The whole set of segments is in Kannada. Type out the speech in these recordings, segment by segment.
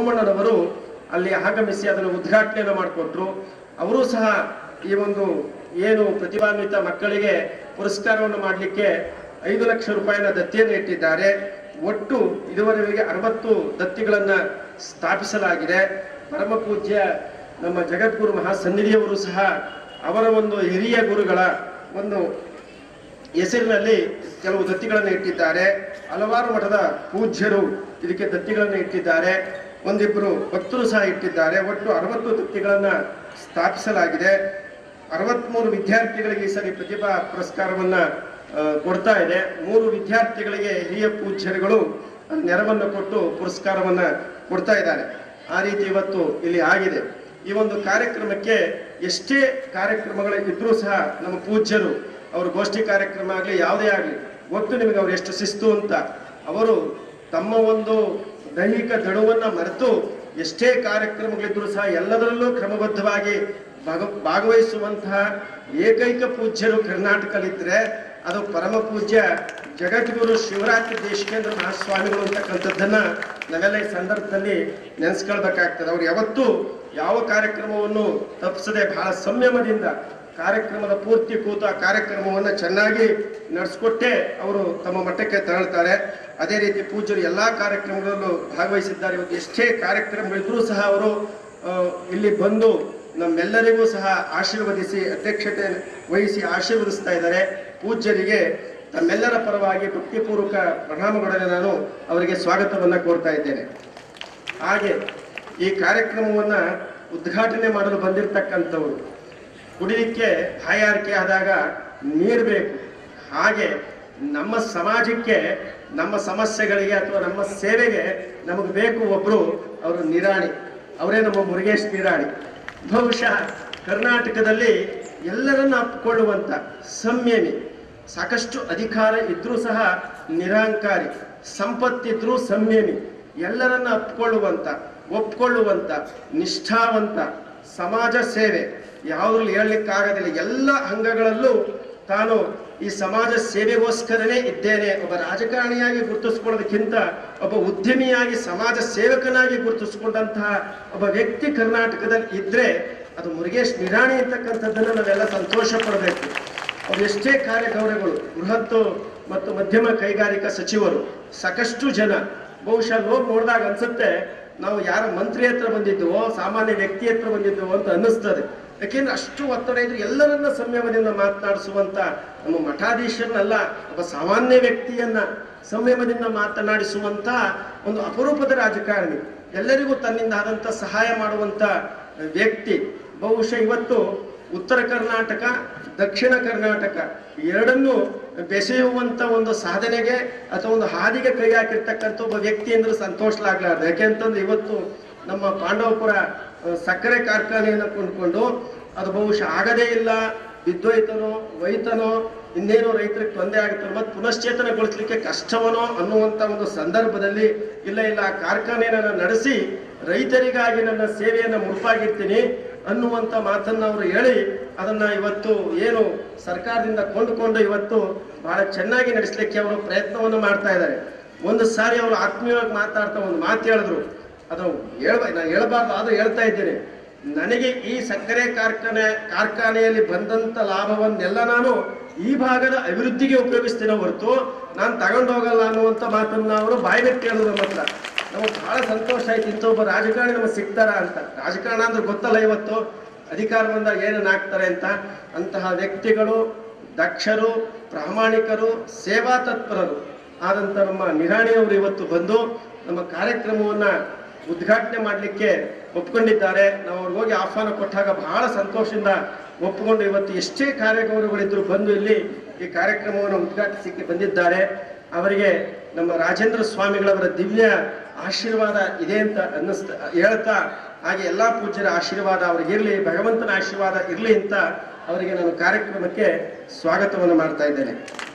ಸೋಮಣ್ಣನವರು ಅಲ್ಲಿ ಆಗಮಿಸಿ ಅದನ್ನು ಉದ್ಘಾಟನೆಯನ್ನು ಮಾಡಿಕೊಟ್ರು ಅವರು ಸಹ ಈ ಒಂದು ಏನು ಪ್ರತಿಭಾನ್ವಿತ ಮಕ್ಕಳಿಗೆ ಪುರಸ್ಕಾರವನ್ನು ಮಾಡಲಿಕ್ಕೆ ಐದು ಲಕ್ಷ ರೂಪಾಯಿನ ದತ್ತಿಯನ್ನು ಇಟ್ಟಿದ್ದಾರೆ ಒಟ್ಟು ಇದುವರೆಗೆ ಅರವತ್ತು ದತ್ತಿಗಳನ್ನ ಸ್ಥಾಪಿಸಲಾಗಿದೆ ಪರಮ ಪೂಜ್ಯ ನಮ್ಮ ಜಗದ್ಗುರು ಮಹಾಸನ್ನಿಧಿಯವರು ಸಹ ಅವರ ಒಂದು ಹಿರಿಯ ಗುರುಗಳ ಒಂದು ಹೆಸರಿನಲ್ಲಿ ಕೆಲವು ದತ್ತಿಗಳನ್ನು ಇಟ್ಟಿದ್ದಾರೆ ಹಲವಾರು ಮಠದ ಪೂಜ್ಯರು ಇದಕ್ಕೆ ದತ್ತಿಗಳನ್ನು ಇಟ್ಟಿದ್ದಾರೆ ಒಂದಿಬ್ಬರು ಭಕ್ತರು ಸಹ ಇಟ್ಟಿದ್ದಾರೆ ಒಟ್ಟು ಅರವತ್ತು ದತ್ತಿಗಳನ್ನ ಸ್ಥಾಪಿಸಲಾಗಿದೆ ಅರವತ್ಮೂರು ವಿದ್ಯಾರ್ಥಿಗಳಿಗೆ ಈ ಸರಿ ಪ್ರತಿಭಾ ಪುರಸ್ಕಾರವನ್ನ ಆ, ಕೊಡ್ತಾ ಇದೆ ಮೂರು ವಿದ್ಯಾರ್ಥಿಗಳಿಗೆ ಹಿರಿಯ ಪೂಜ್ಯರುಗಳು ನೆರವನ್ನು ಕೊಟ್ಟು ಪುರಸ್ಕಾರವನ್ನ ಕೊಡ್ತಾ ಇದ್ದಾರೆ ಆ ರೀತಿ ಇವತ್ತು ಇಲ್ಲಿ ಆಗಿದೆ ಈ ಒಂದು ಕಾರ್ಯಕ್ರಮಕ್ಕೆ ಎಷ್ಟೇ ಕಾರ್ಯಕ್ರಮಗಳು ಇದ್ರೂ ಸಹ ನಮ್ಮ ಪೂಜ್ಯರು ಅವರು ಗೋಷ್ಠಿ ಕಾರ್ಯಕ್ರಮ ಆಗಲಿ ಯಾವುದೇ ಆಗಲಿ ಒಟ್ಟು ನಿಮಗೆ ಅವ್ರು ಎಷ್ಟು ಶಿಸ್ತು ಅಂತ ಅವರು ತಮ್ಮ ಒಂದು ದೈಹಿಕ ದಣುವನ್ನ ಮರೆತು ಎಷ್ಟೇ ಕಾರ್ಯಕ್ರಮಗಳಿದ್ರೂ ಸಹ ಎಲ್ಲದರಲ್ಲೂ ಕ್ರಮಬದ್ಧವಾಗಿ ಭಾಗ ಭಾಗವಹಿಸುವಂತಹ ಏಕೈಕ ಪೂಜ್ಯರು ಕರ್ನಾಟಕದಲ್ಲಿದ್ದರೆ ಅದು ಪರಮ ಪೂಜ್ಯ ಜಗದ್ಗುರು ಶಿವರಾತ್ರಿ ದೇಶಿಕೇಂದ್ರ ಮಹಾಸ್ವಾಮಿಗಳು ಅಂತಕ್ಕಂಥದ್ದನ್ನ ನಾವೆಲ್ಲ ಈ ಸಂದರ್ಭದಲ್ಲಿ ನೆನೆಸ್ಕೊಳ್ಬೇಕಾಗ್ತದೆ ಅವ್ರು ಯಾವತ್ತೂ ಯಾವ ಕಾರ್ಯಕ್ರಮವನ್ನು ತಪ್ಪಿಸದೆ ಬಹಳ ಸಂಯಮದಿಂದ ಕಾರ್ಯಕ್ರಮದ ಪೂರ್ತಿ ಕೂತು ಆ ಕಾರ್ಯಕ್ರಮವನ್ನು ಚೆನ್ನಾಗಿ ನಡೆಸ್ಕೊಟ್ಟೆ ಅವರು ತಮ್ಮ ಮಟ್ಟಕ್ಕೆ ತೆರಳ್ತಾರೆ ಅದೇ ರೀತಿ ಪೂಜ್ಯರು ಎಲ್ಲಾ ಕಾರ್ಯಕ್ರಮಗಳಲ್ಲೂ ಭಾಗವಹಿಸಿದ್ದಾರೆ ಇವತ್ತು ಎಷ್ಟೇ ಕಾರ್ಯಕ್ರಮಗಳಿದ್ರೂ ಸಹ ಅವರು ಆ, ಇಲ್ಲಿ ಬಂದು ನಮ್ಮೆಲ್ಲರಿಗೂ ಸಹ ಆಶೀರ್ವದಿಸಿ ಅಧ್ಯಕ್ಷತೆ ವಹಿಸಿ ಆಶೀರ್ವದಿಸ್ತಾ ಇದ್ದಾರೆ ಪೂಜ್ಯರಿಗೆ ತಮ್ಮೆಲ್ಲರ ಪರವಾಗಿ ಭಕ್ತಿಪೂರ್ವಕ ಪ್ರಣಾಮಗಳನ್ನ ನಾನು ಅವರಿಗೆ ಸ್ವಾಗತವನ್ನ ಕೋರ್ತಾ ಇದ್ದೇನೆ ಹಾಗೆ ಈ ಕಾರ್ಯಕ್ರಮವನ್ನ ಉದ್ಘಾಟನೆ ಮಾಡಲು ಬಂದಿರತಕ್ಕಂಥವರು ಕುಡಿಲಿಕ್ಕೆ ಬಾಯಾರಿಕೆ ಆದಾಗ ನೀರು ಬೇಕು ಹಾಗೆ ನಮ್ಮ ಸಮಾಜಕ್ಕೆ ನಮ್ಮ ಸಮಸ್ಯೆಗಳಿಗೆ ಅಥವಾ ನಮ್ಮ ಸೇವೆಗೆ ನಮಗೆ ಬೇಕು ಒಬ್ರು ಅವರು ನಿರಾಣಿ ಅವರೇ ನಮ್ಮ ಮುರುಗೇಶ್ ನಿರಾಣಿ ಬಹುಶಃ ಕರ್ನಾಟಕದಲ್ಲಿ ಎಲ್ಲರನ್ನ ಅಪ್ಪಿಕೊಳ್ಳುವಂತ ಸಂಯಮಿ ಸಾಕಷ್ಟು ಅಧಿಕಾರ ಇದ್ರೂ ಸಹ ನಿರಾಂಕಾರಿ ಸಂಪತ್ತಿದ್ರೂ ಸಂಯಮಿ ಎಲ್ಲರನ್ನ ಅಪ್ಪಿಕೊಳ್ಳುವಂತ ಒಪ್ಕೊಳ್ಳುವಂತ ನಿಷ್ಠಾವಂತ ಸಮಾಜ ಸೇವೆ ಯಾವುದ್ರಲ್ಲಿ ಹೇಳಲಿಕ್ಕಾಗೋದಿಲ್ಲ ಎಲ್ಲ ಅಂಗಗಳಲ್ಲೂ ತಾನು ಈ ಸಮಾಜ ಸೇವೆಗೋಸ್ಕರನೇ ಇದ್ದೇನೆ ಒಬ್ಬ ರಾಜಕಾರಣಿಯಾಗಿ ಗುರುತಿಸ್ಕೊಳ್ಳೋದಕ್ಕಿಂತ ಒಬ್ಬ ಉದ್ಯಮಿಯಾಗಿ ಸಮಾಜ ಸೇವಕನಾಗಿ ಗುರುತಿಸ್ಕೊಂಡಂತಹ ಒಬ್ಬ ವ್ಯಕ್ತಿ ಕರ್ನಾಟಕದಲ್ಲಿ ಇದ್ರೆ ಅದು ಮುರುಗೇಶ್ ನಿರಾಣಿ ಅಂತಕ್ಕಂಥದ್ದನ್ನು ನಾವೆಲ್ಲ ಸಂತೋಷ ಪಡಬೇಕು ಅವ್ರು ಎಷ್ಟೇ ಕಾರ್ಯಗೌರವಗಳು ಬೃಹತ್ತು ಮತ್ತು ಮಧ್ಯಮ ಕೈಗಾರಿಕಾ ಸಚಿವರು ಸಾಕಷ್ಟು ಜನ ಬಹುಶಃ ಹೋಗಿ ನೋಡಿದಾಗ ಅನ್ಸುತ್ತೆ ನಾವು ಯಾರ ಮಂತ್ರಿ ಹತ್ರ ಬಂದಿದ್ದವೋ ಸಾಮಾನ್ಯ ವ್ಯಕ್ತಿ ಹತ್ರ ಬಂದಿದ್ದವೋ ಅಂತ ಅನ್ನಿಸ್ತದೆ ಯಾಕೆಂದ್ರೆ ಅಷ್ಟು ಒತ್ತಡ ಇದ್ರೆ ಎಲ್ಲರನ್ನ ಸಂಯಮದಿಂದ ಮಾತನಾಡಿಸುವಂತ ನಮ್ಮ ಮಠಾಧೀಶರನ್ನಲ್ಲ ಒಬ್ಬ ಸಾಮಾನ್ಯ ವ್ಯಕ್ತಿಯನ್ನ ಸಂಯಮದಿಂದ ಮಾತನಾಡಿಸುವಂತ ಒಂದು ಅಪರೂಪದ ರಾಜಕಾರಣಿ ಎಲ್ಲರಿಗೂ ತನ್ನಿಂದ ಆದಂತ ಸಹಾಯ ಮಾಡುವಂತ ವ್ಯಕ್ತಿ ಬಹುಶಃ ಇವತ್ತು ಉತ್ತರ ಕರ್ನಾಟಕ ದಕ್ಷಿಣ ಕರ್ನಾಟಕ ಎರಡನ್ನೂ ಬೆಸೆಯುವಂತ ಒಂದು ಸಾಧನೆಗೆ ಅಥವಾ ಒಂದು ಹಾದಿಗೆ ಕೈ ಹಾಕಿರ್ತಕ್ಕಂಥ ಒಬ್ಬ ವ್ಯಕ್ತಿ ಅಂದ್ರೆ ಸಂತೋಷಲಾಗ್ಲಾರ್ದು ಯಾಕೆಂತಂದ್ರೆ ಇವತ್ತು ನಮ್ಮ ಪಾಂಡವಪುರ ಆ, ಸಕ್ಕರೆ ಕಾರ್ಖಾನೆಯನ್ನು ಕೊಂಡ್ಕೊಂಡು ಅದು ಬಹುಶಃ ಆಗದೇ ಇಲ್ಲ ಬಿದ್ದೋಯ್ತನೋ ಒಯ್ತನೋ ಇನ್ನೇನೋ ರೈತರಿಗೆ ತೊಂದರೆ ಆಗುತ್ತೆ ಮತ್ತೆ ಪುನಶ್ಚೇತನಗೊಳಿಸ್ಲಿಕ್ಕೆ ಕಷ್ಟವನೋ ಅನ್ನುವಂತ ಒಂದು ಸಂದರ್ಭದಲ್ಲಿ ಇಲ್ಲ ಇಲ್ಲ ಆ ಕಾರ್ಖಾನೆಯನ್ನು ನಾನು ನಡೆಸಿ ರೈತರಿಗಾಗಿ ನನ್ನ ಸೇವೆಯನ್ನು ಮುಡುಪಾಗಿರ್ತೀನಿ ಅನ್ನುವಂತ ಮಾತನ್ನ ಅವರು ಹೇಳಿ ಅದನ್ನ ಇವತ್ತು ಏನು ಸರ್ಕಾರದಿಂದ ಕೊಂಡುಕೊಂಡು ಇವತ್ತು ಬಹಳ ಚೆನ್ನಾಗಿ ನಡೆಸಲಿಕ್ಕೆ ಅವರು ಪ್ರಯತ್ನವನ್ನು ಮಾಡ್ತಾ ಇದ್ದಾರೆ ಒಂದು ಸಾರಿ ಅವರು ಆತ್ಮೀಯವಾಗಿ ಮಾತಾಡ್ತಾ ಒಂದು ಮಾತು ಹೇಳಿದ್ರು ಅದು ಹೇಳ್ಬ ನಾನು ಹೇಳ್ಬಾರ್ದು ಆದ್ರೂ ಹೇಳ್ತಾ ಇದ್ದೇನೆ ನನಗೆ ಈ ಸಕ್ಕರೆ ಕಾರ್ಖಾನೆ ಕಾರ್ಖಾನೆಯಲ್ಲಿ ಬಂದಂತ ಲಾಭವನ್ನೆಲ್ಲ ನಾನು ಈ ಭಾಗದ ಅಭಿವೃದ್ಧಿಗೆ ಉಪಯೋಗಿಸ್ತೇನೆ ಹೊರತು ನಾನು ತಗೊಂಡು ಹೋಗಲ್ಲ ಅನ್ನುವಂತ ಮಾತನ್ನ ಅವರು ಬಾಯ್ಬಿಟ್ಟು ಹೇಳಿದ್ರು ನಮ್ಮ ಹತ್ರ ನಮಗೆ ಬಹಳ ಸಂತೋಷ ಆಯ್ತು ಇಂಥ ಒಬ್ಬ ರಾಜಕಾರಣಿ ನಮಗೆ ಸಿಗ್ತಾರ ಅಂತ ರಾಜಕಾರಣ ಅಂದ್ರೆ ಗೊತ್ತಲ್ಲ ಇವತ್ತು ಅಧಿಕಾರ ಬಂದಾಗ ಏನನ್ನ ಹಾಕ್ತಾರೆ ಅಂತ ಅಂತಹ ವ್ಯಕ್ತಿಗಳು ದಕ್ಷರು ಪ್ರಾಮಾಣಿಕರು ಸೇವಾ ತತ್ಪರರು ಆದಂತ ನಮ್ಮ ನಿರಾಣಿಯವರು ಇವತ್ತು ಬಂದು ನಮ್ಮ ಕಾರ್ಯಕ್ರಮವನ್ನ ಉದ್ಘಾಟನೆ ಮಾಡಲಿಕ್ಕೆ ಒಪ್ಕೊಂಡಿದ್ದಾರೆ ನಾವು ಅವ್ರಿಗೆ ಹೋಗಿ ಆಹ್ವಾನ ಕೊಟ್ಟಾಗ ಬಹಳ ಸಂತೋಷದಿಂದ ಒಪ್ಪಿಕೊಂಡು ಇವತ್ತು ಎಷ್ಟೇ ಕಾರ್ಯಗೌರವಗಳಿದ್ರು ಬಂದು ಇಲ್ಲಿ ಈ ಕಾರ್ಯಕ್ರಮವನ್ನು ಉದ್ಘಾಟಿಸಲಿಕ್ಕೆ ಬಂದಿದ್ದಾರೆ ಅವರಿಗೆ ನಮ್ಮ ರಾಜೇಂದ್ರ ಸ್ವಾಮಿಗಳವರ ದಿವ್ಯ ಆಶೀರ್ವಾದ ಇದೆ ಅಂತ ಅನ್ನಿಸ್ತಾ ಹೇಳ್ತಾ ಹಾಗೆ ಎಲ್ಲಾ ಪೂಜ್ಯರ ಆಶೀರ್ವಾದ ಅವ್ರಿಗಿರ್ಲಿ ಭಗವಂತನ ಆಶೀರ್ವಾದ ಇರ್ಲಿ ಅಂತ ಅವರಿಗೆ ನಾನು ಕಾರ್ಯಕ್ರಮಕ್ಕೆ ಸ್ವಾಗತವನ್ನು ಮಾಡ್ತಾ ಇದ್ದೇನೆ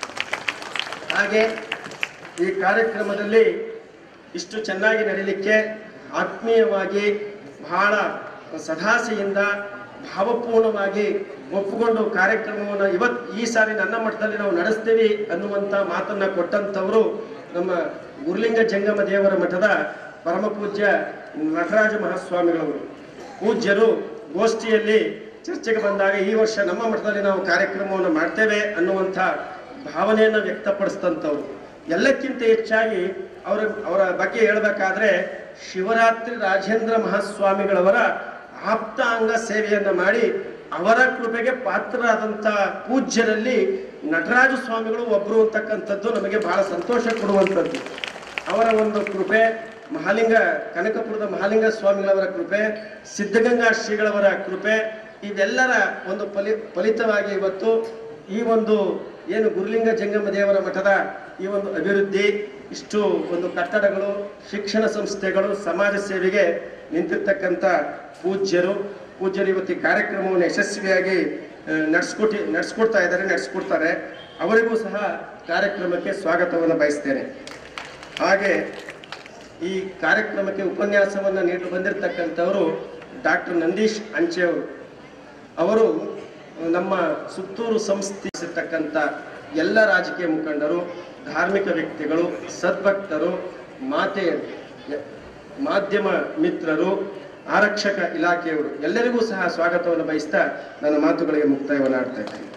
ಹಾಗೆ ಈ ಕಾರ್ಯಕ್ರಮದಲ್ಲಿ ಇಷ್ಟು ಚೆನ್ನಾಗಿ ನಡೀಲಿಕ್ಕೆ ಆತ್ಮೀಯವಾಗಿ ಬಹಳ ಸದಾಸೆಯಿಂದ ಭಾವಪೂರ್ಣವಾಗಿ ಒಪ್ಪಿಕೊಂಡು ಕಾರ್ಯಕ್ರಮವನ್ನು ಇವತ್ ಈ ಸಾರಿ ನನ್ನ ಮಠದಲ್ಲಿ ನಾವು ನಡೆಸ್ತೀವಿ ಅನ್ನುವಂತ ಮಾತನ್ನ ಕೊಟ್ಟಂತವರು ನಮ್ಮ ಗುರುಲಿಂಗ ಜಂಗಮ ದೇವರ ಮಠದ ಪರಮ ಪೂಜ್ಯ ನಟರಾಜ ಮಹಾಸ್ವಾಮಿಗಳವರು ಪೂಜ್ಯರು ಗೋಷ್ಠಿಯಲ್ಲಿ ಚರ್ಚೆಗೆ ಬಂದಾಗ ಈ ವರ್ಷ ನಮ್ಮ ಮಠದಲ್ಲಿ ನಾವು ಕಾರ್ಯಕ್ರಮವನ್ನು ಮಾಡ್ತೇವೆ ಅನ್ನುವಂಥ ಭಾವನೆಯನ್ನು ವ್ಯಕ್ತಪಡಿಸಿದಂಥವ್ರು ಎಲ್ಲಕ್ಕಿಂತ ಹೆಚ್ಚಾಗಿ ಅವರ ಅವರ ಬಗ್ಗೆ ಹೇಳಬೇಕಾದ್ರೆ ಶಿವರಾತ್ರಿ ರಾಜೇಂದ್ರ ಮಹಾಸ್ವಾಮಿಗಳವರ ಆಪ್ತ ಅಂಗ ಸೇವೆಯನ್ನ ಮಾಡಿ ಅವರ ಕೃಪೆಗೆ ಪಾತ್ರರಾದಂಥ ಪೂಜ್ಯರಲ್ಲಿ ನಟರಾಜ ಸ್ವಾಮಿಗಳು ಒಬ್ಬರು ಅಂತಕ್ಕಂಥದ್ದು ನಮಗೆ ಬಹಳ ಸಂತೋಷ ಕೊಡುವಂಥದ್ದು ಅವರ ಒಂದು ಕೃಪೆ ಮಹಾಲಿಂಗ ಕನಕಪುರದ ಮಹಾಲಿಂಗ ಸ್ವಾಮಿಗಳವರ ಕೃಪೆ ಸಿದ್ಧಗಂಗಾ ಶ್ರೀಗಳವರ ಕೃಪೆ ಇದೆಲ್ಲರ ಒಂದು ಫಲಿ ಫಲಿತವಾಗಿ ಇವತ್ತು ಈ ಒಂದು ಏನು ಗುರುಲಿಂಗ ಜಂಗಮ ದೇವರ ಮಠದ ಈ ಒಂದು ಅಭಿವೃದ್ಧಿ ಇಷ್ಟು ಒಂದು ಕಟ್ಟಡಗಳು ಶಿಕ್ಷಣ ಸಂಸ್ಥೆಗಳು ಸಮಾಜ ಸೇವೆಗೆ ನಿಂತಿರ್ತಕ್ಕಂಥ ಪೂಜ್ಯರು ಪೂಜ್ಯರು ಇವತ್ತು ಈ ಕಾರ್ಯಕ್ರಮವನ್ನು ಯಶಸ್ವಿಯಾಗಿ ನಡೆಸ್ಕೊಟ್ಟಿ ನಡೆಸ್ಕೊಡ್ತಾ ಇದ್ದಾರೆ ನಡೆಸ್ಕೊಡ್ತಾರೆ ಅವರಿಗೂ ಸಹ ಕಾರ್ಯಕ್ರಮಕ್ಕೆ ಸ್ವಾಗತವನ್ನು ಬಯಸ್ತೇನೆ ಹಾಗೆ ಈ ಕಾರ್ಯಕ್ರಮಕ್ಕೆ ಉಪನ್ಯಾಸವನ್ನು ನೀಡಿ ಬಂದಿರತಕ್ಕಂಥವರು ಡಾಕ್ಟರ್ ನಂದೀಶ್ ಅಂಚೆ ಅವರು ಅವರು ನಮ್ಮ ಸುತ್ತೂರು ಸಂಸ್ಥಿಸಿರ್ತಕ್ಕಂಥ ಎಲ್ಲ ರಾಜಕೀಯ ಮುಖಂಡರು ಧಾರ್ಮಿಕ ವ್ಯಕ್ತಿಗಳು ಸದ್ಭಕ್ತರು ಮಾತೆಯರು ಯ- ಮಾಧ್ಯಮ ಮಿತ್ರರು ಆರಕ್ಷಕ ಇಲಾಖೆಯವರು ಎಲ್ಲರಿಗೂ ಸಹ ಸ್ವಾಗತವನ್ನು ಬಯಸ್ತಾ ನನ್ನ ಮಾತುಗಳಿಗೆ ಮುಕ್ತಾಯವನ್ನು ಆಡ್ತಾ ಇದ್ದೇನೆ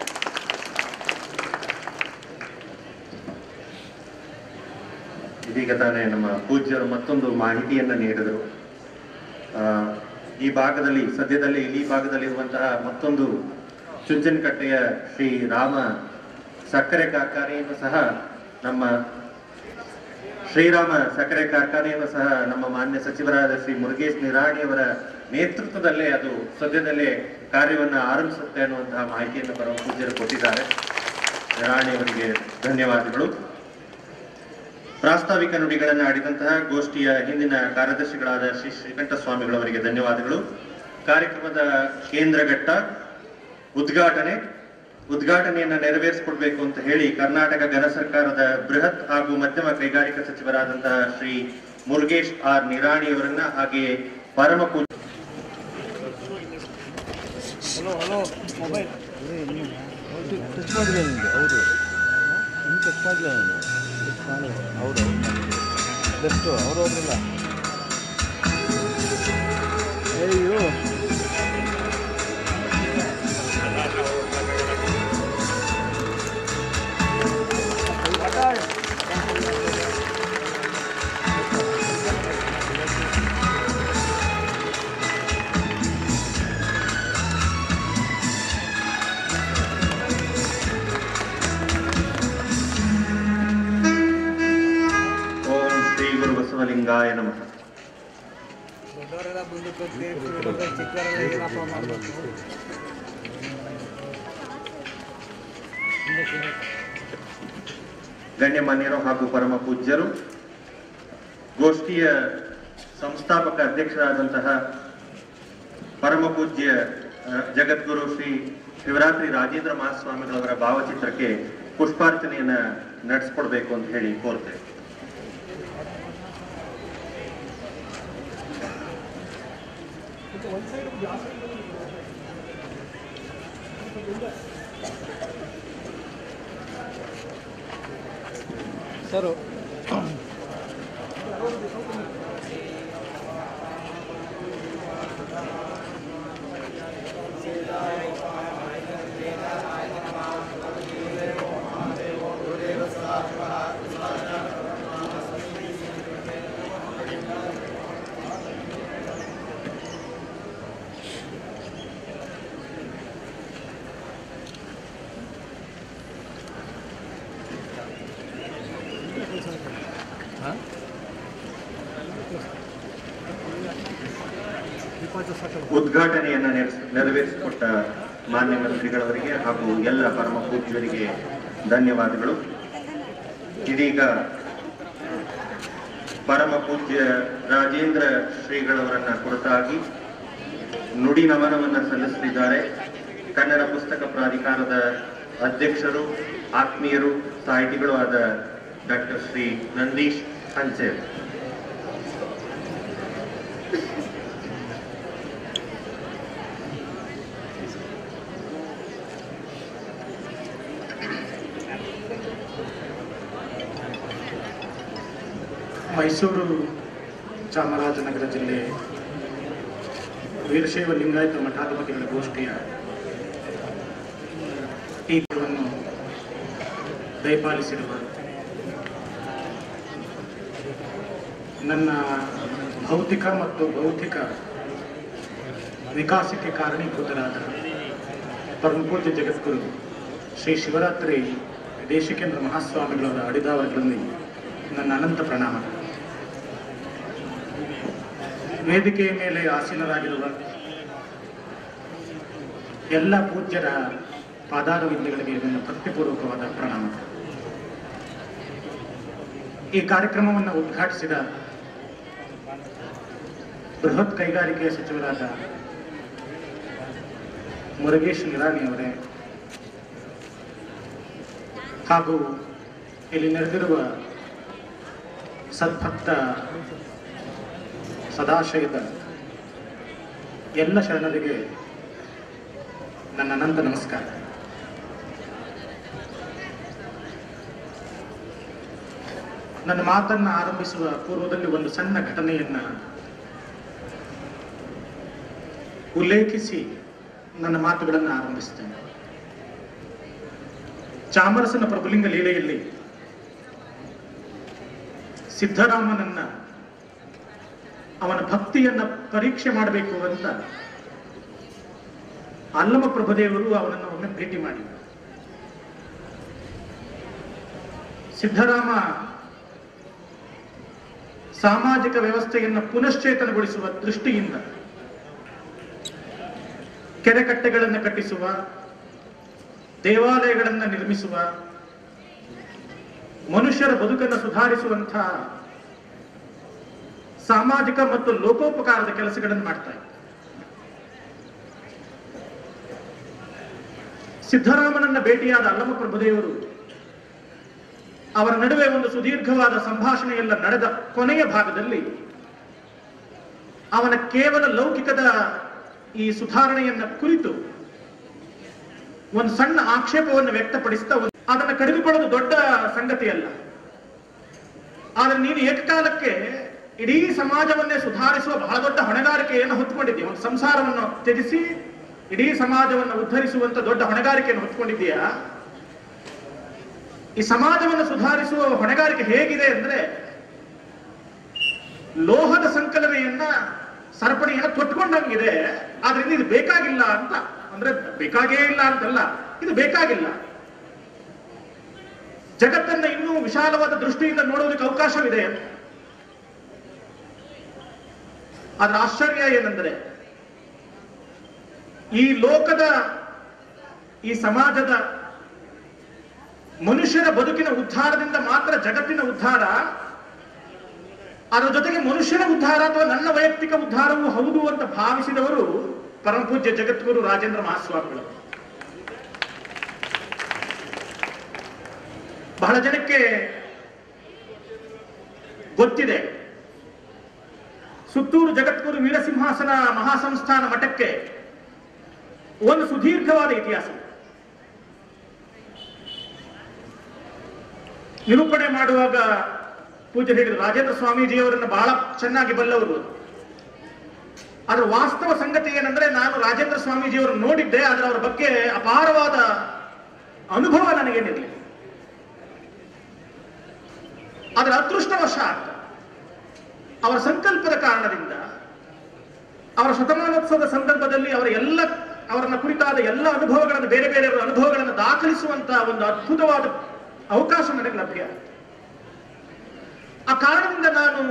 ಇದೀಗ ತಾನೇ ನಮ್ಮ ಪೂಜ್ಯರು ಮತ್ತೊಂದು ಮಾಹಿತಿಯನ್ನು ನೀಡಿದರು ಆ, ಈ ಭಾಗದಲ್ಲಿ ಸದ್ಯದಲ್ಲಿ ಈ ಭಾಗದಲ್ಲಿರುವಂತಹ ಮತ್ತೊಂದು ಚುಂಚನಕಟ್ಟೆಯ ಶ್ರೀ ರಾಮ ಸಕ್ಕರೆ ಕಾರ್ಖಾನೆಯನ್ನು ಸಹ ನಮ್ಮ ಶ್ರೀರಾಮ ಸಕ್ಕರೆ ಕಾರ್ಖಾನೆಯನ್ನು ಸಹ ನಮ್ಮ ಮಾನ್ಯ ಸಚಿವರಾದ ಶ್ರೀ ಮುರುಗೇಶ್ ನಿರಾಣಿ ಅವರ ನೇತೃತ್ವದಲ್ಲೇ ಅದು ಸದ್ಯದಲ್ಲೇ ಕಾರ್ಯವನ್ನು ಆರಂಭಿಸುತ್ತೆ ಅನ್ನುವಂತಹ ಮಾಹಿತಿಯನ್ನು ಪರಮ ಪೂಜ್ಯರು ಕೊಟ್ಟಿದ್ದಾರೆ ನಿರಾಣಿ ಅವರಿಗೆ ಧನ್ಯವಾದಗಳು ಪ್ರಾಸ್ತಾವಿಕ ನುಡಿಗಳನ್ನು ಆಡಿದಂತಹ ಗೋಷ್ಠಿಯ ಹಿಂದಿನ ಕಾರ್ಯದರ್ಶಿಗಳಾದ ಶ್ರೀ ಶ್ರೀಕಂಠ ಸ್ವಾಮಿಗಳವರಿಗೆ ಧನ್ಯವಾದಗಳು ಕಾರ್ಯಕ್ರಮದ ಕೇಂದ್ರ ಘಟ್ಟ ಉದ್ಘಾಟನೆ ಉದ್ಘಾಟನೆಯನ್ನ ನೆರವೇರಿಸಿಕೊಡ್ಬೇಕು ಅಂತ ಹೇಳಿ ಕರ್ನಾಟಕ ಘನ ಸರ್ಕಾರದ ಬೃಹತ್ ಹಾಗೂ ಮಧ್ಯಮ ಕೈಗಾರಿಕಾ ಸಚಿವರಾದಂತಹ ಶ್ರೀ ಮುರುಗೇಶ್ ಆರ್ ನಿರಾಣಿ ಅವರನ್ನ ಹಾಗೆಯೇ ಪರಮ ಪೂಜ್ಯ ಹಲೋ ಹಲೋ ಮೊಬೈಲ್ ಟಚ್ ಮಾಡಿಲ್ಲ ನಿಮಗೆ ಹೌದು ಇನ್ನು ಟಚ್ ಮಾಡಿಲ್ಲ ನಾನು ಟಚ್ ಮಾಡಿ ಹೌದು ಲೆಫ್ಟು ಅವರು ಹೋದ್ರಲ್ಲ ಅಯ್ಯೋ ಓಂ ಶ್ರೀ ಗುರು ಬಸವಲಿಂಗಾಯ ನಮಃ ದೊಡ್ಡವರೆಲ್ಲ ಮುಂದಕ್ಕೆ ಹೋಗ್ತೀವಿ ಚಿಕ್ಕವರೆಲ್ಲ ಏನಪ್ಪ ಮಾಡಬೇಕು ಗಣ್ಯಮಾನ್ಯರು ಹಾಗೂ ಪರಮ ಪೂಜ್ಯರು ಗೋಷ್ಠಿಯ ಸಂಸ್ಥಾಪಕ ಅಧ್ಯಕ್ಷರಾದಂತಹ ಪರಮ ಪೂಜ್ಯ ಆ, ಜಗದ್ಗುರು ಶ್ರೀ ಶಿವರಾತ್ರಿ ರಾಜೇಂದ್ರ ಮಹಾಸ್ವಾಮಿಗಳವರ ಭಾವಚಿತ್ರಕ್ಕೆ ಪುಷ್ಪಾರ್ಚನೆಯನ್ನ ನಡೆಸ್ಕೊಡ್ಬೇಕು ಅಂತ ಹೇಳಿ ಕೋರ್ತೇವೆ ಸರು ಹಾಂ ಇಪ್ಪತ್ತು ಸಾಕು ಉದ್ಘಾಟನೆಯನ್ನ ನೆರಸ್- ನೆರವೇರಿಸಿಕೊಟ್ಟ ಮಾನ್ಯ ಮಂತ್ರಿಗಳವರಿಗೆ ಹಾಗೂ ಎಲ್ಲ ಪರಮ ಪೂಜ್ಯರಿಗೆ ಧನ್ಯವಾದಗಳು ಇದೀಗ ಪರಮ ಪೂಜ್ಯ ರಾಜೇಂದ್ರ ಶ್ರೀಗಳವರನ್ನ ಕುರಿತಾಗಿ ನುಡಿ ನಮನವನ್ನ ಸಲ್ಲಿಸಲಿದ್ದಾರೆ ಕನ್ನಡ ಪುಸ್ತಕ ಪ್ರಾಧಿಕಾರದ ಅಧ್ಯಕ್ಷರು ಆತ್ಮೀಯರು ಸಾಹಿತಿಗಳು ಆದ ಡಾಕ್ಟರ್ ಶ್ರೀ ನಂದೀಶ್ ಹಂಚೇರ್ ಮೈಸೂರು ಚಾಮರಾಜನಗರ ಜಿಲ್ಲೆ ವೀರಶೈವ ಲಿಂಗಾಯತ ಮಠಾಧಿಪತಿಗಳ ಗೋಷ್ಠಿಯ ಈ ಗುರುವನ್ನು ದಯಪಾಲಿಸಿರುವ ನನ್ನ ಭೌತಿಕ ಮತ್ತು ಬೌದ್ಧಿಕ ವಿಕಾಸಕ್ಕೆ ಕಾರಣೀಭೂತರಾದ ಪರಮಪೂಜ್ಯ ಜಗದ್ಗುರು ಶ್ರೀ ಶಿವರಾತ್ರಿ ದೇಶಿಕೇಂದ್ರ ಮಹಾಸ್ವಾಮಿಗಳವರ ಅಡಿದಾವರಗಳಲ್ಲಿ ನನ್ನ ಅನಂತ ಪ್ರಣಾಮ ವೇದಿಕೆಯ ಮೇಲೆ ಆಸೀನರಾಗಿರುವ ಎಲ್ಲ ಪೂಜ್ಯರ ಪಾದಾರವಿಂದಗಳಿಗೆ ನನ್ನ ಭಕ್ತಿಪೂರ್ವಕವಾದ ಪ್ರಣಾಮ ಈ ಕಾರ್ಯಕ್ರಮವನ್ನು ಉದ್ಘಾಟಿಸಿದ ಬೃಹತ್ ಕೈಗಾರಿಕೆಯ ಸಚಿವರಾದ ಮುರುಗೇಶ್ ನಿರಾಣಿ ಅವರೇ ಹಾಗೂ ಇಲ್ಲಿ ನೆರೆದಿರುವ ಸದ್ಭಕ್ತ ಸದಾಶಯದ ಎಲ್ಲ ಶರಣರಿಗೆ ನನ್ನ ಅನಂತ ನಮಸ್ಕಾರ ನನ್ನ ಮಾತನ್ನ ಆರಂಭಿಸುವ ಪೂರ್ವದಲ್ಲಿ ಒಂದು ಸಣ್ಣ ಘಟನೆಯನ್ನ ಉಲ್ಲೇಖಿಸಿ ನನ್ನ ಮಾತುಗಳನ್ನು ಆರಂಭಿಸ್ತೇನೆ ಚಾಮರಸನ ಪ್ರಭುಲಿಂಗ ಲೀಲೆಯಲ್ಲಿ ಸಿದ್ಧರಾಮನನ್ನ ಅವನ ಭಕ್ತಿಯನ್ನ ಪರೀಕ್ಷೆ ಮಾಡಬೇಕು ಅಂತ ಅಲ್ಲಮ ಪ್ರಭುದೇವರು ಅವನನ್ನು ಒಮ್ಮೆ ಭೇಟಿ ಮಾಡಿದರು ಸಿದ್ಧರಾಮ ಸಾಮಾಜಿಕ ವ್ಯವಸ್ಥೆಯನ್ನು ಪುನಶ್ಚೇತನಗೊಳಿಸುವ ದೃಷ್ಟಿಯಿಂದ ಕೆರೆಕಟ್ಟೆಗಳನ್ನು ಕಟ್ಟಿಸುವ ದೇವಾಲಯಗಳನ್ನು ನಿರ್ಮಿಸುವ ಮನುಷ್ಯರ ಬದುಕನ್ನು ಸುಧಾರಿಸುವಂತಹ ಸಾಮಾಜಿಕ ಮತ್ತು ಲೋಕೋಪಕಾರದ ಕೆಲಸಗಳನ್ನು ಮಾಡ್ತಾ ಇದ್ದಾರೆ ಸಿದ್ದರಾಮನನ್ನ ಭೇಟಿಯಾದ ಅಲ್ಲಮ ಪ್ರಭುದೇವರು ಅವರ ನಡುವೆ ಒಂದು ಸುದೀರ್ಘವಾದ ಸಂಭಾಷಣೆಯೆಲ್ಲ ನಡೆದ ಕೊನೆಯ ಭಾಗದಲ್ಲಿ ಅವನ ಕೇವಲ ಲೌಕಿಕದ ಈ ಸುಧಾರಣೆಯನ್ನ ಕುರಿತು ಒಂದು ಸಣ್ಣ ಆಕ್ಷೇಪವನ್ನು ವ್ಯಕ್ತಪಡಿಸ್ತಾ ಒಂದು- ಅದನ್ನು ಕಡಿದುಕೊಳ್ಳೋದು ದೊಡ್ಡ ಸಂಗತಿಯಲ್ಲ ಆದ್ರೆ ನೀನು ಏಕಕಾಲಕ್ಕೆ ಇಡೀ ಸಮಾಜವನ್ನೇ ಸುಧಾರಿಸುವ ಬಹಳ ದೊಡ್ಡ ಹೊಣೆಗಾರಿಕೆಯನ್ನು ಹೊತ್ತುಕೊಂಡಿದ್ದೀಯ ಒಂದು ಸಂಸಾರವನ್ನು ತ್ಯಜಿಸಿ ಇಡೀ ಸಮಾಜವನ್ನು ಉದ್ಧರಿಸುವಂತ ದೊಡ್ಡ ಹೊಣೆಗಾರಿಕೆಯನ್ನು ಹೊತ್ತುಕೊಂಡಿದ್ದೀಯಾ ಈ ಸಮಾಜವನ್ನು ಸುಧಾರಿಸುವ ಹೊಣೆಗಾರಿಕೆ ಹೇಗಿದೆ ಅಂದ್ರೆ ಲೋಹದ ಸಂಕಲನೆಯನ್ನ ಸರಪಣಿಯನ್ನ ತೊಟ್ಕೊಂಡಂಗಿದೆ ಆದ್ರಿಂದ ಇದು ಬೇಕಾಗಿಲ್ಲ ಅಂತ ಅಂದ್ರೆ ಬೇಕಾಗೇ ಇಲ್ಲ ಅಂತಲ್ಲ ಇದು ಬೇಕಾಗಿಲ್ಲ ಜಗತ್ತನ್ನ ಇನ್ನೂ ವಿಶಾಲವಾದ ದೃಷ್ಟಿಯಿಂದ ನೋಡೋದಕ್ಕೆ ಅವಕಾಶವಿದೆ ಅಂತ ಆದ್ರೆ ಆಶ್ಚರ್ಯ ಏನಂದ್ರೆ ಈ ಲೋಕದ ಈ ಸಮಾಜದ ಮನುಷ್ಯರ ಬದುಕಿನ ಉದ್ಧಾರದಿಂದ ಮಾತ್ರ ಜಗತ್ತಿನ ಉದ್ಧಾರ ಅದರ ಜೊತೆಗೆ ಮನುಷ್ಯನ ಉದ್ಧಾರ ಅಥವಾ ನನ್ನ ವೈಯಕ್ತಿಕ ಉದ್ಧಾರವೂ ಹೌದು ಅಂತ ಭಾವಿಸಿದವರು ಪರಮಪೂಜ್ಯ ಜಗದ್ಗುರು ರಾಜೇಂದ್ರ ಮಹಾಸ್ವಾಮಿಗಳು ಬಹಳ ಜನಕ್ಕೆ ಗೊತ್ತಿದೆ ಸುತ್ತೂರು ಜಗದ್ಗುರು ವೀರಸಿಂಹಾಸನ ಮಹಾಸಂಸ್ಥಾನ ಮಠಕ್ಕೆ ಒಂದು ಸುದೀರ್ಘವಾದ ಇತಿಹಾಸ ಇದೆ. ನಿರೂಪಣೆ ಮಾಡುವಾಗ ಪೂಜೆ ಹೇಳಿದ್ರು ರಾಜೇಂದ್ರ ಸ್ವಾಮೀಜಿಯವರನ್ನು ಬಹಳ ಚೆನ್ನಾಗಿ ಬಲ್ಲವರು ಅದರ ವಾಸ್ತವ ಸಂಗತಿ ಏನಂದ್ರೆ ನಾನು ರಾಜೇಂದ್ರ ಸ್ವಾಮೀಜಿಯವರನ್ನು ನೋಡಿದ್ದೆ ಅದರ ಅವರ ಬಗ್ಗೆ ಅಪಾರವಾದ ಅನುಭವ ನನಗೇನಿರಲಿಲ್ಲ ಅದರ ಅದೃಷ್ಟವಶಾತ್ ಅವರ ಸಂಕಲ್ಪದ ಕಾರಣದಿಂದ ಅವರ ಶತಮಾನೋತ್ಸವದ ಸಂದರ್ಭದಲ್ಲಿ ಅವರ ಎಲ್ಲ ಅವರನ್ನ ಕುರಿತಾದ ಎಲ್ಲ ಅನುಭವಗಳನ್ನು ಬೇರೆ ಬೇರೆ ಅನುಭವಗಳನ್ನು ದಾಖಲಿಸುವಂತಹ ಒಂದು ಅದ್ಭುತವಾದ ಅವಕಾಶ ನನಗೆ ಲಭ್ಯ ಆಯ್ತು. ಆ ಕಾರಣದಿಂದ ನಾನು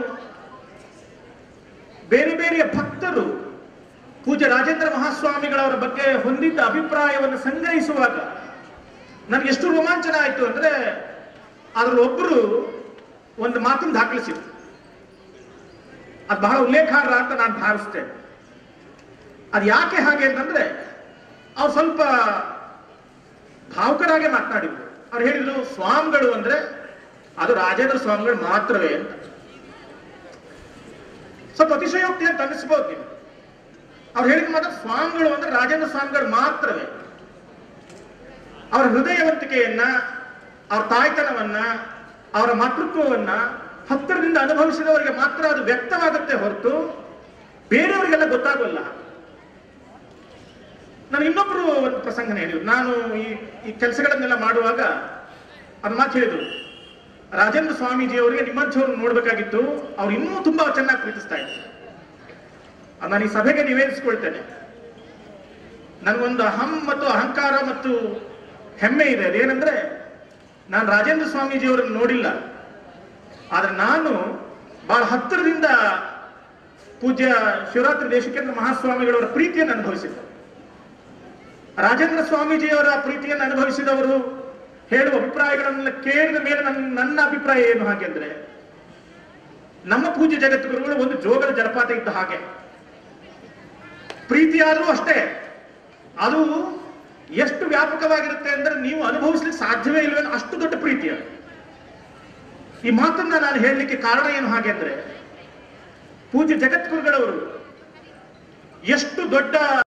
ಬೇರೆ ಬೇರೆಯ ಭಕ್ತರು ಪೂಜ್ಯ ರಾಜೇಂದ್ರ ಮಹಾಸ್ವಾಮಿಗಳವರ ಬಗ್ಗೆ ಹೊಂದಿದ್ದ ಅಭಿಪ್ರಾಯವನ್ನು ಸಂಗ್ರಹಿಸುವಾಗ ನನಗೆ ಎಷ್ಟು ರೋಮಾಂಚನ ಆಯ್ತು ಅಂದ್ರೆ ಅದರಲ್ಲಿ ಒಬ್ಬರು ಒಂದು ಮಾತನ್ನು ದಾಖಲಿಸಿದ್ರು ಅದು ಬಹಳ ಉಲ್ಲೇಖಾರ್ಹ ಅಂತ ನಾನು ಭಾವಿಸ್ತೇನೆ ಅದು ಯಾಕೆ ಹಾಗೆ ಅಂತಂದ್ರೆ ಅವ್ರು ಸ್ವಲ್ಪ ಭಾವುಕರಾಗೆ ಮಾತನಾಡಿದ್ರು ಅವ್ರು ಹೇಳಿದ್ರು ಸ್ವಾಮಿಗಳು ಅಂದ್ರೆ ಅದು ರಾಜೇಂದ್ರ ಸ್ವಾಮಿಗಳು ಮಾತ್ರವೇ ಅಂತ ಸ್ವಲ್ಪ ಅತಿಶಯೋಕ್ತಿ ಅಂತ ಅನಿಸ್ಬೋದು ನೀವು ಅವ್ರು ಹೇಳಿದ ಮಾತ್ರ ಸ್ವಾಮಿಗಳು ಅಂದ್ರೆ ರಾಜೇಂದ್ರ ಸ್ವಾಮಿಗಳು ಮಾತ್ರವೇ ಅವರ ಹೃದಯವಂತಿಕೆಯನ್ನ ಅವ್ರ ತಾಯ್ತನವನ್ನ ಅವರ ಮಾತೃತ್ವವನ್ನ ಹತ್ತಿರದಿಂದ ಅನುಭವಿಸಿದವರಿಗೆ ಮಾತ್ರ ಅದು ವ್ಯಕ್ತವಾಗುತ್ತೆ ಹೊರತು ಬೇರೆಯವರಿಗೆಲ್ಲ ಗೊತ್ತಾಗೋಲ್ಲ ನಾನು ಇನ್ನೊಬ್ರು ಒಂದು ಪ್ರಸಂಗನ ಹೇಳಿದ್ರು ನಾನು ಈ ಈ ಕೆಲಸಗಳನ್ನೆಲ್ಲ ಮಾಡುವಾಗ ಅದು ಮಾತು ಹೇಳಿದ್ರು ರಾಜೇಂದ್ರ ಸ್ವಾಮೀಜಿ ಅವರಿಗೆ ನಿಮ್ಮಂಥವ್ರು ನೋಡ್ಬೇಕಾಗಿತ್ತು ಅವ್ರು ಇನ್ನೂ ತುಂಬಾ ಚೆನ್ನಾಗಿ ಪ್ರೀತಿಸ್ತಾ ಇದ್ರು ಅದು ನಾನು ಈ ಸಭೆಗೆ ನಿವೇದಿಸ್ಕೊಳ್ತೇನೆ ನನಗೊಂದು ಅಹಂ ಮತ್ತು ಅಹಂಕಾರ ಮತ್ತು ಹೆಮ್ಮೆ ಇದೆ ಅದೇನೆಂದ್ರೆ ನಾನು ರಾಜೇಂದ್ರ ಸ್ವಾಮೀಜಿ ಅವರನ್ನು ನೋಡಿಲ್ಲ ಆದ್ರೆ ನಾನು ಬಹಳ ಹತ್ತಿರದಿಂದ ಪೂಜ್ಯ ಶಿವರಾತ್ರಿ ದೇಶಿಕೇಂದ್ರ ಮಹಾಸ್ವಾಮಿಗಳವರ ಪ್ರೀತಿಯನ್ನು ಅನುಭವಿಸಿದ್ದೆ ರಾಜೇಂದ್ರ ಸ್ವಾಮೀಜಿಯವರ ಪ್ರೀತಿಯನ್ನು ಅನುಭವಿಸಿದವರು ಹೇಳುವ ಅಭಿಪ್ರಾಯಗಳನ್ನೆಲ್ಲ ಕೇಳಿದ ಮೇಲೆ ನನ್ನ ನನ್ನ ಅಭಿಪ್ರಾಯ ಏನು ಹಾಗೆ ಅಂದ್ರೆ ನಮ್ಮ ಪೂಜ್ಯ ಜಗದ್ಗುರುಗಳು ಒಂದು ಜೋಗದ ಜಲಪಾತ ಇದ್ದ ಹಾಗೆ ಪ್ರೀತಿಯಾದರೂ ಅಷ್ಟೇ ಅದು ಎಷ್ಟು ವ್ಯಾಪಕವಾಗಿರುತ್ತೆ ಅಂದ್ರೆ ನೀವು ಅನುಭವಿಸ್ಲಿಕ್ಕೆ ಸಾಧ್ಯವೇ ಇಲ್ವೇ ಅನ್ನೋ ಅಷ್ಟು ದೊಡ್ಡ ಪ್ರೀತಿ ಅದು ಈ ಮಾತನ್ನ ನಾನು ಹೇಳಲಿಕ್ಕೆ ಕಾರಣ ಏನು ಹಾಗೆ ಅಂದ್ರೆ ಪೂಜ್ಯ ಜಗದ್ಗುರುಗಳವರು ಎಷ್ಟು ದೊಡ್ಡ